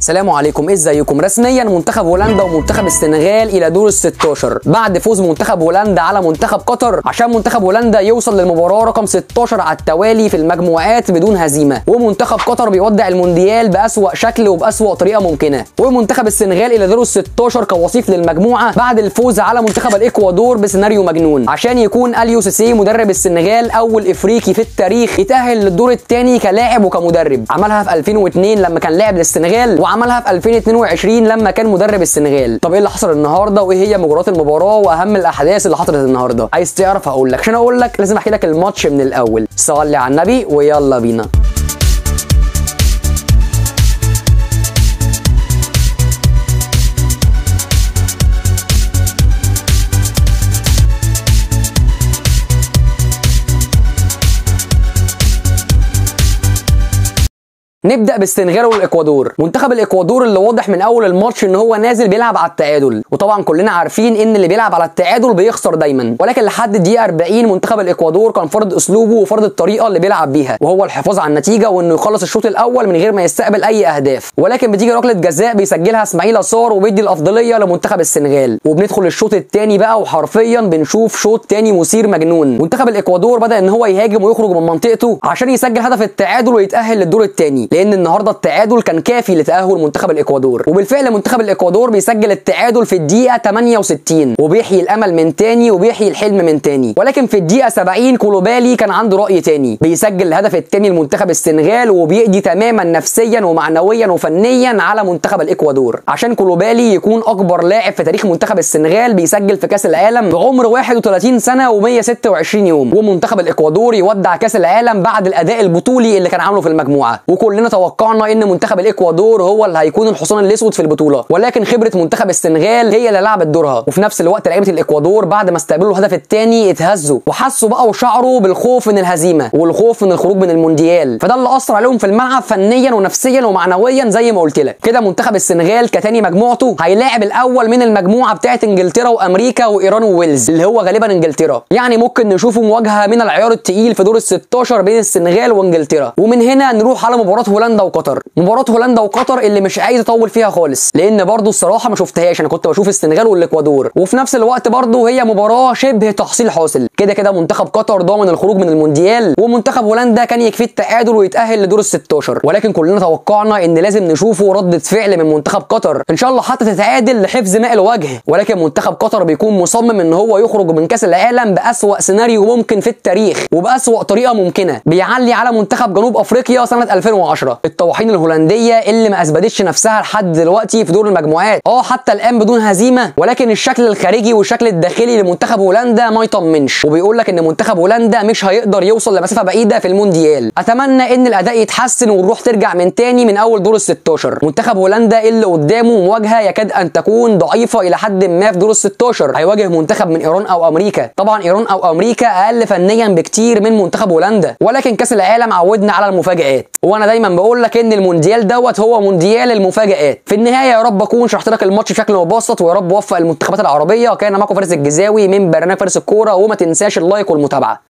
السلام عليكم ازيكم رسميا منتخب هولندا ومنتخب السنغال الى دور ال 16 بعد فوز منتخب هولندا على منتخب قطر عشان منتخب هولندا يوصل للمباراه رقم 16 على التوالي في المجموعات بدون هزيمه ومنتخب قطر بيودع المونديال باسوا شكل وباسوا طريقه ممكنه ومنتخب السنغال الى دور ال 16 كوصيف للمجموعه بعد الفوز على منتخب الاكوادور بسيناريو مجنون عشان يكون اليو سيسي مدرب السنغال اول افريقي في التاريخ يتاهل للدور الثاني كلاعب وكمدرب عملها في 2002 لما كان لاعب للسنغال وعملها في 2022 لما كان مدرب السنغال طب ايه اللي حصل النهارده وايه هي مجريات المباراه واهم الاحداث اللي حصلت النهارده عايز تعرف هقول لك عشان اقول لك لازم احكي لك الماتش من الاول صلي على النبي ويلا بينا نبدا بالسنغال والاكوادور منتخب الاكوادور اللي واضح من اول الماتش ان هو نازل بيلعب على التعادل وطبعا كلنا عارفين ان اللي بيلعب على التعادل بيخسر دايما ولكن لحد الدقيقه 40 منتخب الاكوادور كان فرض اسلوبه وفرض الطريقه اللي بيلعب بيها وهو الحفاظ على النتيجه وانه يخلص الشوط الاول من غير ما يستقبل اي اهداف ولكن بتيجي ركله جزاء بيسجلها اسماعيل اسار وبيدي الافضليه لمنتخب السنغال وبندخل الشوط الثاني بقى وحرفيا بنشوف شوط ثاني مثير مجنون منتخب الاكوادور بدا ان هو يهاجم ويخرج من منطقته عشان يسجل هدف التعادل ويتاهل للدور الثاني لان النهارده التعادل كان كافي لتاهل منتخب الاكوادور وبالفعل منتخب الاكوادور بيسجل التعادل في الدقيقه 68 وبيحيي الامل من تاني وبيحيي الحلم من تاني ولكن في الدقيقه 70 كولوبالي كان عنده راي تاني بيسجل الهدف الثاني لمنتخب السنغال وبيقضي تماما نفسيا ومعنويا وفنيا على منتخب الاكوادور عشان كولوبالي يكون اكبر لاعب في تاريخ منتخب السنغال بيسجل في كاس العالم بعمر 31 سنه و126 يوم ومنتخب الاكوادور يودع كاس العالم بعد الاداء البطولي اللي كان عامله في المجموعه وكلنا توقعنا ان منتخب الاكوادور هو اللي هيكون الحصان الاسود في البطوله ولكن خبره منتخب السنغال هي اللي لعبت دورها وفي نفس الوقت لعيبه الاكوادور بعد ما استقبلوا الهدف الثاني اتهزوا وحسوا بقى وشعروا بالخوف من الهزيمه والخوف من الخروج من المونديال فده اللي اثر عليهم في الملعب فنيا ونفسيا ومعنويا زي ما قلت لك كده منتخب السنغال كتاني مجموعته هيلاعب الاول من المجموعه بتاعه انجلترا وامريكا وايران وويلز اللي هو غالبا انجلترا يعني ممكن نشوفه مواجهه من العيار التقيل في دور ال 16 بين السنغال وانجلترا ومن هنا نروح على مباراه هولندا وقطر مباراه هولندا وقطر اللي مش عايز اطول فيها خالص لان برضو الصراحه ما شفتهاش انا كنت بشوف السنغال والاكوادور وفي نفس الوقت برضو هي مباراه شبه تحصيل حاصل كده كده منتخب قطر ضامن الخروج من المونديال ومنتخب هولندا كان يكفيه التعادل ويتاهل لدور ال 16 ولكن كلنا توقعنا ان لازم نشوفه رده فعل من منتخب قطر ان شاء الله حتى تتعادل لحفظ ماء الوجه ولكن منتخب قطر بيكون مصمم ان هو يخرج من كاس العالم باسوا سيناريو ممكن في التاريخ وباسوا طريقه ممكنه بيعلي على منتخب جنوب افريقيا سنه 2010 الطواحين الهولنديه اللي ما اثبتتش نفسها لحد دلوقتي في دور المجموعات اه حتى الان بدون هزيمه ولكن الشكل الخارجي والشكل الداخلي لمنتخب هولندا ما يطمنش وبيقول لك ان منتخب هولندا مش هيقدر يوصل لمسافه بعيده في المونديال اتمنى ان الاداء يتحسن والروح ترجع من تاني من اول دور ال 16 منتخب هولندا اللي قدامه مواجهه يكاد ان تكون ضعيفه الى حد ما في دور ال 16 هيواجه منتخب من ايران او امريكا طبعا ايران او امريكا اقل فنيا بكتير من منتخب هولندا ولكن كاس العالم عودنا على المفاجات وانا دايما بقول لك ان المونديال دوت هو مونديال المفاجآت في النهايه يا رب اكون شرحت لك الماتش بشكل مبسط ويا رب وفق المنتخبات العربيه كان معاكم فارس الجزاوي من برنامج فارس الكوره وما تنساش اللايك والمتابعه